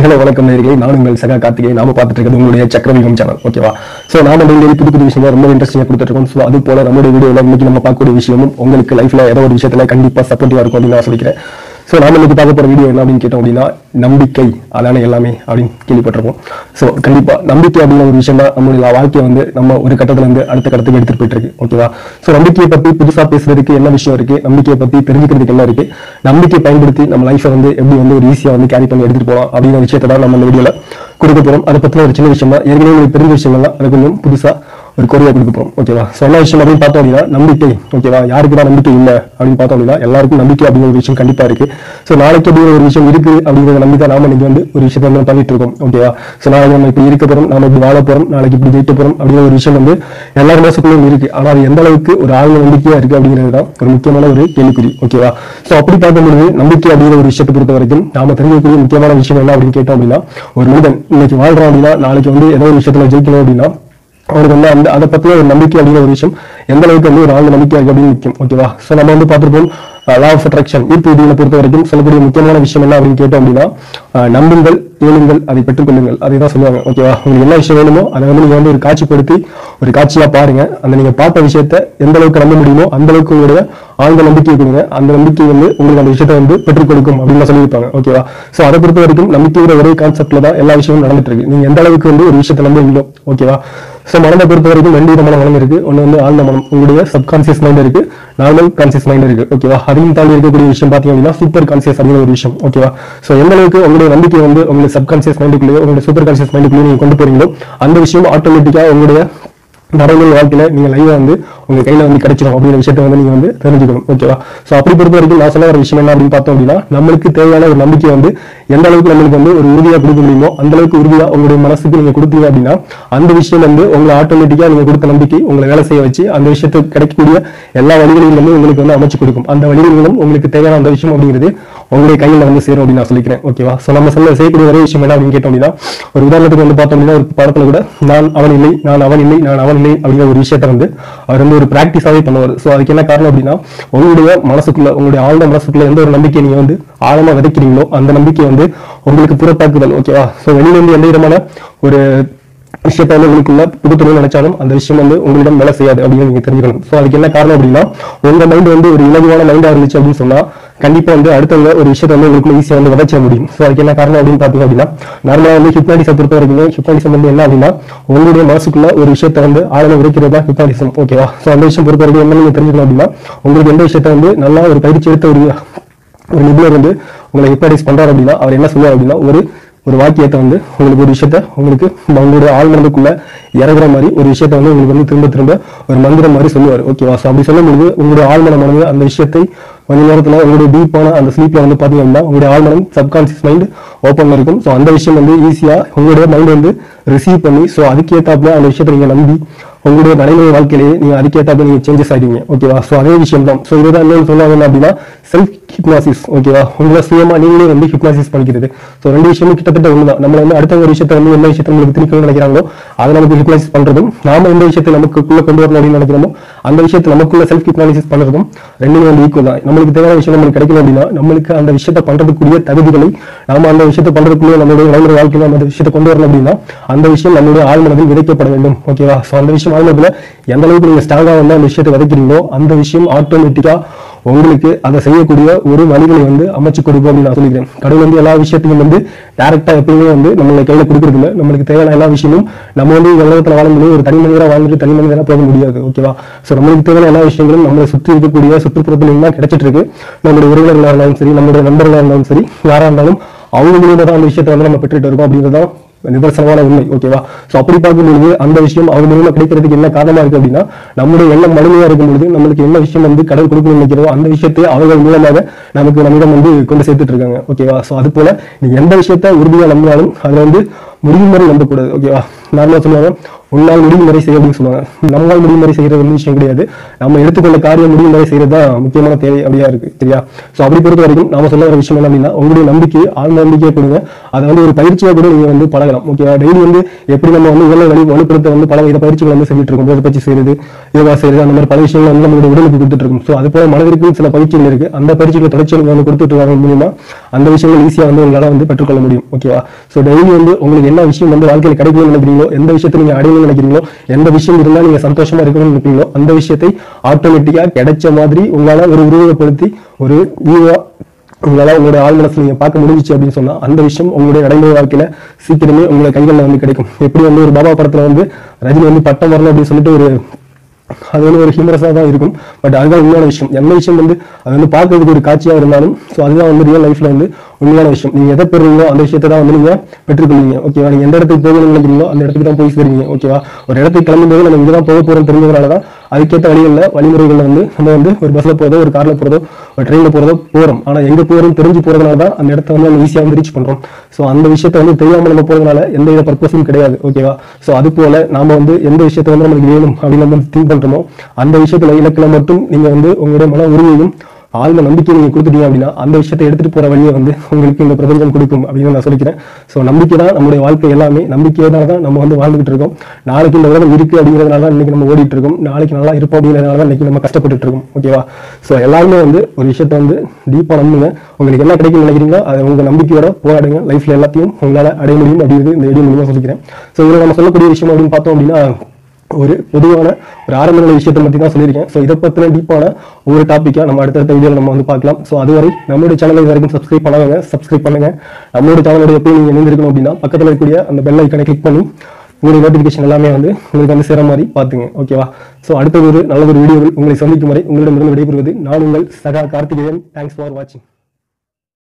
hello வணக்கம் நேர்களே நான் உங்கள் சகா கார்த்திகை நாம பார்த்துட்டு இருக்கிறது உங்களுடைய சக்கரவிகம் சேனல் ஓகேவா சோ நாம டெய்லி புது புது விஷயங்கள் ரொம்ப இன்ட்ரெஸ்டிங்காக கொடுத்துட்டு இருக்கோம் ஸோ அது போல நம்மளுடைய வீடியோல இன்னைக்கு நம்ம பார்க்கக்கூடிய விஷயமும் உங்களுக்கு லைஃப்ல ஏதோ ஒரு விஷயத்துல கண்டிப்பா சப்போர்ட்டிவா இருக்கும் அப்படின்னு நான் சொல்லிக்கிறேன் சோ நாம இன்னைக்கு பார்க்க போற வீடியோ என்ன அப்படின்னு கேட்டோம் அப்படின்னா நம்பிக்கை அதான எல்லாமே அப்படின்னு கேள்விப்பட்டிருப்போம் சோ கண்டிப்பா நம்பிக்கை அப்படிங்கிற ஒரு விஷயம் தான் நம்மளுடைய வாழ்க்கையை வந்து நம்ம ஒரு கட்டத்துல இருந்து அடுத்த கட்டத்துக்கு எடுத்துட்டு போயிட்டு இருக்கு ஓகேவா சோ நம்பிக்கையை பத்தி புதுசா பேசுறதுக்கு என்ன விஷயம் இருக்கு நம்பிக்கையை பத்தி தெரிஞ்சுக்கிறதுக்கு என்ன இருக்கு நம்பிக்கை பயன்படுத்தி நம்ம லைஃப்பை வந்து எப்படி வந்து ஒரு ஈஸியா வந்து கேரி பண்ணி எடுத்துட்டு போகலாம் அப்படிங்கிற விஷயத்தை தான் நம்ம இந்த வீடியோல கொடுக்க போறோம் அதை பத்தின ஒரு சின்ன விஷயம் தான் ஏற்கனவே உங்களுக்கு தெரிஞ்ச விஷயங்கள் தான் அதை கொஞ்சம் புதுசா ஒரு கொரியா கொடுக்க போறோம் ஓகேவா ஸோ என்ன விஷயம் அப்படின்னு பார்த்தோம் அப்படின்னா நம்பிக்கை ஓகேவா யாருக்கு தான் நம்பிக்கை இல்லை அப்படின்னு பார்த்தோம் அப்படின்னா எல்லாருக்கும் நம்பிக்கை அப்படிங்கிற ஒரு விஷயம் கண்டிப்பா இருக்கு ஸோ நாளைக்கு அப்படிங்கிற ஒரு விஷயம் இருக்கு அப்படிங்கிற நம்பிக்கை நாம இன்னைக்கு வந்து ஒரு விஷயத்தை வந்து பண்ணிட்டு இருக்கோம் ஓகேவா ஸோ நாளைக்கு நம்ம இப்படி இருக்க போறோம் நாம இப்படி வாழ போறோம் நாளைக்கு இப்படி ஜெயிக்க போறோம் அப்படிங்கிற ஒரு விஷயம் வந்து எல்லார் மனசுக்குள்ளும் இருக்கு ஆனா அது எந்த அளவுக்கு ஒரு ஆழ்ந்த நம்பிக்கையா இருக்கு அப்படிங்கிறது தான் ஒரு முக்கியமான ஒரு கேள்விக்குறி ஓகேவா ஸோ அப்படி பார்க்கும்பொழுது நம்பிக்கை அப்படிங்கிற ஒரு விஷயத்தை பொறுத்த வரைக்கும் நாம தெரிஞ்சுக்கக்கூடிய முக்கியமான விஷயம் என்ன அப்படின்னு கேட்டோம் அப்படின்னா ஒரு மனிதன் இன்னைக்கு வாழ்றோம் அப்படின்னா நாளைக்கு வந்து ஏதோ ஒரு விஷயத்துல ஜெயிக்கணும் அப்படின்னா அவருக்கு வந்து அந்த அதை பத்தின ஒரு நம்பிக்கை அப்படிங்கிற ஒரு விஷயம் எந்த அளவுக்கு வந்து ஒரு ஆழ்ந்த நம்பிக்கை இருக்கு அப்படின்னு முக்கியம் ஓகேவா ஸோ நம்ம வந்து பார்த்துருப்போம் லா ஆஃப் அட்ராக்ஷன் ஈர்ப்பு விதிகளை பொறுத்த வரைக்கும் சொல்லக்கூடிய முக்கியமான விஷயம் என்ன அப்படின்னு கேட்டோம் அப்படின்னா அஹ், நம்புங்கள் கேளுங்கள் அதை பெற்றுக்கொள்ளுங்கள் அதை தான் சொல்லுவாங்க ஓகேவா உங்களுக்கு என்ன விஷயம் வேணுமோ அதை வந்து நீங்க வந்து ஒரு காட்சிப்படுத்தி ஒரு காட்சியா பாருங்க அந்த நீங்க பார்த்த விஷயத்த எந்த அளவுக்கு நம்ப முடியுமோ அந்த அளவுக்கு உங்களுடைய ஆழ்ந்த நம்பிக்கை கொடுங்க அந்த நம்பிக்கை வந்து உங்களுக்கு அந்த விஷயத்தை வந்து பெற்றுக் கொடுக்கும் அப்படின்னு சொல்லியிருப்பாங்க ஓகேவா சோ அதை பொறுத்த வரைக்கும் நம்பிக்கைங்கிற ஒரே கான்செப்ட்ல தான் எல்லா விஷயமும் நடந்துட்டு இருக்கு நீங்க எந்த அளவுக்கு வந்து ஒரு விஷயத்தை நம்புவீங்களோ ஓகேவா சோ மனதை பொறுத்த வரைக்கும் ரெண்டு விதமான மனம் இருக்கு ஒன்னு வந்து ஆழ்ந்த மனம் உங்களுடைய சப்கான்சியஸ் மைண்ட் இருக்கு நார்மல் கான்சியஸ் மைண்ட் இருக்கு ஓகேவா அதையும் தாண்டி இருக்கக்கூடிய விஷயம் பாத்தீங்க அப்படின்னா சூப்பர் கான்சியஸ் அப்படிங்கிற ஒரு விஷயம் ஓகேவா சோ எந்த அளவுக்கு உங்களுடைய நம்பிக்கை வந்து உங்களுடைய சப்கான்சியஸ் மைண்டுக்குள்ளேயோ உங்களுடைய சூப்பர் கான்சியஸ் மைண்டுக்குள்ளேயோ நீங்க கொண்டு போறீங்களோ அந்த விஷயம் ஆட்டோமேட்டிக்கா உங்களுடைய நடைமுறை வாழ்க்கையில நீங்க லைவா வந்து உங்க கையில வந்து கிடைச்சிடும் அப்படிங்கிற விஷயத்த வந்து நீங்க வந்து தெரிஞ்சுக்கணும் ஓகேவா சோ அப்படி பொறுத்த வரைக்கும் நான் சொல்ல வர விஷயம் என்ன அப்படின்னு பார்த்தோம் அப்படின்னா நம்மளுக்கு தேவையான ஒரு நம்பிக்கை வந்து எந்த அளவுக்கு நம்மளுக்கு வந்து ஒரு உறுதியா கொடுக்க முடியுமோ அந்த அளவுக்கு உறுதியா உங்களுடைய மனசுக்கு நீங்க கொடுத்தீங்க அப்படின்னா அந்த விஷயம் வந்து உங்களை ஆட்டோமேட்டிக்கா நீங்க கொடுத்த நம்பிக்கை உங்களை வேலை செய்ய வச்சு அந்த விஷயத்துக்கு கிடைக்கக்கூடிய எல்லா வழிகளையும் வந்து உங்களுக்கு வந்து அமைச்சு கொடுக்கும் அந்த வழிகள் மூலம் உங்களுக்கு தேவையான அந்த விஷயம் அப்படிங்கிறது உங்களுடைய கையில வந்து சேரும் அப்படின்னு நான் சொல்லிக்கிறேன் ஓகேவா சோ நம்ம சொல்ல செய்யக்கூடிய ஒரே விஷயம் என்ன அப்படின்னு கேட்டோம் அப்படின்னா ஒரு உதாரணத்துக்கு வந்து பார்த்தோம் அப்படின்னா ஒரு படத்துல கூட நான் அவன் இல்லை நான் அவன் இல்லை நான் அவன் இல்லை அப்படிங்கிற ஒரு விஷயத்த வந்து அவர் வந்து ஒரு பிராக்டிஸாவே பண்ணுவார் சோ அதுக்கு என்ன காரணம் அப்படின்னா உங்களுடைய மனசுக்குள்ள உங்களுடைய ஆழ்ந்த மனசுக்குள்ள எந்த ஒரு நம்பிக்கை நீங்க வந்து ஆழமா விதைக்கிறீங்களோ அந்த நம்பிக்கை வந்து உங்களுக்கு புறத்தாக்குதல் ஓகேவா சோ வெளியில இருந்து எந்த விதமான ஒரு விஷயத்த வந்து உங்களுக்குள்ள புகுத்தணும்னு நினைச்சாலும் அந்த விஷயம் வந்து உங்களிடம் வேலை செய்யாது அப்படின்னு நீங்க தெரிஞ்சுக்கணும் சோ அதுக்கு என்ன காரணம் அப்படின்னா உங்க மைண்ட் வந்து ஒரு இலகுவான மைண்டா இருந்துச்சு அப்படின்னு சொன்னா கண்டிப்பா வந்து அடுத்தவங்க ஒரு விஷயத்தை வந்து உங்களுக்குள்ள ஈஸியா வந்து விதைச்சிட முடியும் சோ அதுக்கு என்ன காரணம் அப்படின்னு பாத்தீங்க அப்படின்னா நார்மலா வந்து ஹிப்னாட்டிசம் பொறுத்த வரைக்கும் ஹிப்னாட்டிசம் வந்து என்ன அப்படின்னா உங்களுடைய மனசுக்குள்ள ஒரு விஷயத்தை வந்து ஆழமா விதைக்கிறது தான் ஹிப்னாட்டிசம் ஓகேவா சோ அந்த விஷயம் பொறுத்த வரைக்கும் என்ன நீங்க தெரிஞ்சுக்கணும் அப்படின்னா உங்களுக்கு எந்த விஷயத்த வந்து நல்லா ஒரு பயிற்சி எடுத்த ஒரு ஒரு நிபுணர் வந்து உங்களை ஹிப்னாடைஸ் பண்றாரு அப்படின்னா அவர் என்ன சொல்லுவார் அப்படின்னா ஒரு ஒரு வாக்கியத்தை வந்து உங்களுக்கு ஒரு விஷயத்த உங்களுக்கு உங்களுடைய ஆழ்மனதுக்குள்ள இறங்குற மாதிரி ஒரு விஷயத்த வந்து உங்களுக்கு வந்து திரும்ப திரும்ப ஒரு மந்திரம் மாதிரி சொல்லுவார் ஓகேவா ஸோ அப்படி சொல்லும்போது உங்களுடைய ஆழ்மனம் வந்து அந்த விஷயத்தை கொஞ்ச நேரத்துல உங்களுடைய டீப்பான அந்த ஸ்லீப்ல வந்து பாத்தீங்க அப்படின்னா உங்களுடைய ஆழ்மனம் சப்கான்சியஸ் மைண்ட் ஓப்பன்ல இருக்கும் ஸோ அந்த விஷயம் வந்து ஈஸியா உங்களுடைய மைண்ட் வந்து ரிசீவ் பண்ணி ஸோ அதுக்கேத்தாப்புல அந்த விஷயத்தை நீங்க நம்பி உங்களுடைய நடைமுறை வாழ்க்கையிலேயே நீங்க அதுக்கேத்தாப்புல நீங்க சேஞ்சஸ் ஆகிடுவீங்க ஓகேவா ஸோ அதே விஷயம் தான் ஸோ இதுதான் இன்னொன்று சொன்னாங்க என்ன அப்படின்னா செல்ஃப் ஹிப்னாசிஸ் ஓகேவா உங்களை சுயமா நீங்களே வந்து ஹிப்னாசிஸ் பண்ணிக்கிறது ஸோ ரெண்டு விஷயமும் கிட்டத்தட்ட ஒண்ணுதான் நம்ம வந்து அடுத்த ஒரு விஷயத்தை வந்து என்ன விஷயத்தை உங்களுக்கு திணிக்கணும்னு நினைக்கிறாங்களோ அதை நமக்கு ஹிப்னாசிஸ் பண்றதும் நாம எந்த விஷயத்தை நமக்குள்ள கொண்டு வரணும் அப்படின்னு நினைக்கிறோமோ அந்த விஷயத்தை நமக்குள்ள செல்ஃப் ஹிப்னாலிசிஸ் பண்றதும் ரெண்டுமே வந்து ஈக்குவல் தான் நம்மளுக்கு தேவையான விஷயம் நம்மளுக்கு கிடைக்கணும் அப்படின்னா நம்மளுக்கு அந்த விஷயத்தை பண்றதுக்குரிய தகுதிகளை நாம அந்த விஷயத்தை பண்றதுக்குள்ளே நம்மளுடைய நடைமுறை வாழ்க்கையில நம்ம அந்த விஷயத்தை கொண்டு வரணும் அப்படின்னா அந்த விஷயம் நம்மளுடைய ஆழ்மனதில் விதைக்கப்பட வேண்டும் ஓகேவா ஸோ அந்த விஷயம் ஆழ்மனதுல எந்த அளவுக்கு நீங்க ஸ்ட்ராங்கா வந்து அந்த விஷயத்தை விதைக்கிறீங்களோ அந்த விஷயம் ஆட்டோமேட்டிக்கா உங்களுக்கு அதை செய்யக்கூடிய ஒரு வழிகளை வந்து அமைச்சு கொடுக்கும் அப்படின்னு நான் சொல்லிக்கிறேன் கடவுள் வந்து எல்லா விஷயத்தையும் வந்து டேரக்டா எப்பயுமே வந்து நம்மளை கையில கொடுக்கறது இல்ல நம்மளுக்கு தேவையான எல்லா விஷயமும் நம்ம வந்து இந்த உலகத்துல வாழ முடியும் ஒரு தனி மனிதரா வாழ்ந்துட்டு தனி மனிதரா போக முடியாது ஓகேவா சோ நம்மளுக்கு தேவையான எல்லா விஷயங்களும் நம்மளை சுற்றி இருக்கக்கூடிய சுற்றுப்புறத்துல தான் கிடைச்சிட்டு இருக்கு நம்மளுடைய உறவினர்களா இருந்தாலும் சரி நம்மளுடைய நண்பர்களா இருந்தாலும் சரி யாரா இருந்தாலும் அவங்க மூலியமா தான் அந்த விஷயத்தை வந்து நம்ம பெற்றுட்டு இருக்கோம் அப்படின்றதான் நிதர்சனமான உண்மை ஓகேவா சோ அப்படி பார்க்கும்பொழுது அந்த விஷயம் அவங்க மூலமா கிடைக்கிறதுக்கு என்ன காரணமா இருக்கு அப்படின்னா நம்முடைய எண்ணம் மழுமையா இருக்கும் பொழுது நம்மளுக்கு என்ன விஷயம் வந்து கடவுள் கொடுக்கணும்னு நினைக்கிறதோ அந்த விஷயத்தை அவர்கள் மூலமாக நமக்கு நம்மிடம் வந்து கொண்டு சேர்த்துட்டு இருக்காங்க ஓகேவா சோ அது போல நீங்க எந்த விஷயத்த உறுதியா நம்பினாலும் அதுல வந்து முடியும் வரை நம்பக்கூடாது ஓகேவா நார்மலா சொல்லுவாங்க உன்னால் முடியும் வரை செய்ய அப்படின்னு சொல்லுவாங்க நம்மால் முடியும் வரை செய்யறது வந்து விஷயம் கிடையாது நம்ம எடுத்துக்கொண்ட காரியம் முடியும் வரை செய்யறது தான் முக்கியமான தேவை அப்படியா இருக்கு சரியா சோ அப்படி பொறுத்த வரைக்கும் நாம சொல்ல வர விஷயம் என்ன அப்படின்னா உங்களுடைய நம்பிக்கை ஆழ்ந்த நம்பிக்கையை கொடுங்க அதை வந்து ஒரு பயிற்சியா கூட நீங்க வந்து பழகலாம் ஓகேவா டெய்லி வந்து எப்படி நம்ம வந்து உடலை வலி வலுப்படுத்த வந்து பல வித பயிற்சிகள் வந்து செஞ்சுட்டு இருக்கோம் உடற்பயிற்சி செய்யறது யோகா செய்யறது அந்த மாதிரி பல விஷயங்கள் வந்து நம்மளுடைய உடலுக்கு கொடுத்துட்டு இருக்கும் ஸோ அது போல மனதிற்கு சில பயிற்சிகள் இருக்கு அந்த பயிற்சிகளை தொடர்ச்சி நீங்க வந்து கொடுத்துட்டு வர மூலியமா அந்த விஷயங்கள் ஈஸியா வந்து உங்களால வந்து பெற்றுக்கொள்ள முடியும் ஓகேவா ஸோ டெய்லி வந்து உங்களுக்கு என்ன விஷயம் வந்து வாழ்க்கையில் கிடைக்கணும்னு நினைக்கிறீங்களோ எந்த விஷயத்தை நீங்க அடையணும்னு நினைக்கிறீங்களோ எந்த விஷயம் இருந்தா நீங்க சந்தோஷமா இருக்கணும்னு நினைக்கிறீங்களோ அந்த விஷயத்தை ஆட்டோமேட்டிக்கா கிடைச்ச மாதிரி உங்களால ஒரு உருவகப்படுத்தி ஒரு வியூவா உங்களால உங்களுடைய ஆள் மனசுல நீங்க பார்க்க முடிஞ்சிச்சு அப்படின்னு சொன்னா அந்த விஷயம் உங்களுடைய நடைமுறை வாழ்க்கையில சீக்கிரமே உங்களுடைய கைகளில் வந்து கிடைக்கும் எப்படி வந்து ஒரு பாபா படத்துல வந்து ரஜினி வந்து பட்டம் வரணும் அப்படின்னு சொல்லிட்டு ஒரு அது வந்து ஒரு ஹியூமரஸாக தான் இருக்கும் பட் அதுதான் உண்மையான விஷயம் எந்த விஷயம் வந்து அது வந்து பார்க்கறதுக்கு ஒரு காட்சியாக இருந்தாலும் ஸோ அதுதான் வந்து ரியல் லைஃப்ல வந்து உண்மையான விஷயம் நீங்க எதை பெறுறீங்களோ அந்த விஷயத்தை தான் வந்து நீங்க பெற்றுக்கொள்வீங்க ஓகேவா நீங்க எந்த இடத்துக்கு போகணும்னு நினைக்கிறீங்களோ அந்த இடத்துக்கு தான் போய் சேருவீங்க ஓகேவா ஒரு இடத்துக்கு கிளம்பும்போது நம்ம இங்கே தான் போக போறோம் தெரிஞ்சதுனால தான் அதுக்கேற்ற வழிகளில் வழிமுறைகளில் வந்து நம்ம வந்து ஒரு பஸ்ல போறதோ ஒரு கார்ல போறதோ ஒரு ட்ரெயின்ல போறதோ போறோம் ஆனா எங்க போறோம் தெரிஞ்சு போறதுனால தான் அந்த இடத்த வந்து நம்ம ஈஸியாக வந்து ரீச் பண்றோம் ஸோ அந்த விஷயத்தை வந்து தெரியாம நம்ம போறதுனால எந்த வித பர்பஸும் கிடையாது ஓகேவா ஸோ அது போல நாம வந்து எந்த விஷயத்தை வந்து நமக்கு வேணும் அப்படின்னு நம்ம திங்க் பண்றோமோ அந்த விஷயத்துல இலக்கில மட்டும் நீங்க வந்து உங்களுடைய மன உரிமையும் ஆழ்ந்த நம்பிக்கை நீங்க கொடுத்துட்டீங்க அப்படின்னா அந்த விஷயத்தை எடுத்துட்டு போற வழியை வந்து உங்களுக்கு இந்த பிரபஞ்சம் கொடுக்கும் அப்படின்னு நான் சொல்லிக்கிறேன் ஸோ நம்பிக்கை தான் நம்மளுடைய வாழ்க்கை எல்லாமே நம்பிக்கையினால தான் நம்ம வந்து வாழ்ந்துகிட்டு இருக்கோம் நாளைக்கு இந்த உலகம் இருக்கு அப்படிங்கிறதுனால தான் இன்னைக்கு நம்ம ஓடிட்டு இருக்கோம் நாளைக்கு நல்லா இருப்போம் அப்படிங்கிறதுனால தான் இன்னைக்கு நம்ம கஷ்டப்பட்டுட்டு இருக்கோம் ஓகேவா ஸோ எல்லாருமே வந்து ஒரு விஷயத்தை வந்து டீப்பா நம்புங்க உங்களுக்கு என்ன கிடைக்கும்னு நினைக்கிறீங்களோ அதை உங்க நம்பிக்கையோட போராடுங்க லைஃப்ல எல்லாத்தையும் உங்களால அடைய முடியும் அப்படிங்கிறது இந்த வீடியோ மூலமா சொல்லிக்கிறேன் ஸோ இதுல நம்ம சொல்லக்கூடிய விஷயம் அப்படின்னு பார்த்தோம் அப்படின்னா ஒரு பொதுவான ஒரு ஆரம்ப நிலை விஷயத்தை பத்தி தான் சொல்லியிருக்கேன் ஸோ இதை பத்தின டீப்பான ஒரு டாப்பிக்கா நம்ம அடுத்தடுத்த வீடியோவில் நம்ம வந்து பார்க்கலாம் ஸோ அதுவரை நம்மளுடைய சேனலை இது வரைக்கும் சப்ஸ்கிரைப் பண்ணாங்க சப்ஸ்கிரைப் பண்ணுங்க நம்மளோட சேனலோட எப்பயும் நீங்க இணைந்திருக்கணும் அப்படின்னா பக்கத்தில் இருக்கக்கூடிய அந்த பெல் ஐக்கனை கிளிக் பண்ணி உங்களுடைய நோட்டிஃபிகேஷன் எல்லாமே வந்து உங்களுக்கு வந்து சேர மாதிரி பார்த்துங்க ஓகேவா ஸோ அடுத்த ஒரு நல்ல ஒரு வீடியோவில் உங்களை சந்திக்கும் வரை உங்களிடமிருந்து விடைபெறுவது நான் உங்கள் சகா கார்த்திகேயன் தேங்க்ஸ் ஃபார் வாட்சிங்